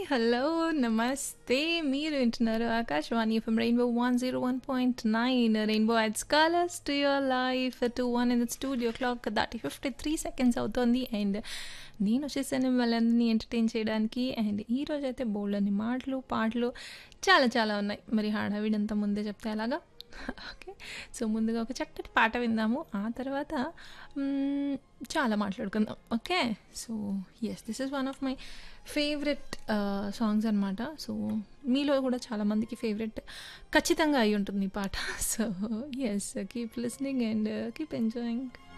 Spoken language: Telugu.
హలో నమస్తే మీరు వింటున్నారు Akashvani F M Rainbow one zero one point nine Rainbow adds colours to your life two one in the studio clock దాటి ఫిఫ్టీ త్రీ సెకండ్స్ అవుతుంది అండ్ నేను వచ్చేసాను వాళ్ళందరినీ ఎంటర్టైన్ చేయడానికి అండ్ ఈ రోజు అయితే బోల్డ్ అని మాటలు పాటలు చాలా చాలా ఉన్నాయి మరి హడావిడంతా ముందే చెప్తే అలాగా ఓకే సో ముందుగా ఒక చక్కటి పాట విందాము ఆ తర్వాత మ్మ్, చాలా మాట్లాడుకుందాం okay so yes this is one of my favourite songs అనమాట సో మీలో కూడా చాలామందికి ఫేవరెట్ ఖచ్చితంగా అయి ఉంటుంది ఈ పాట so yes keep listening and keep enjoying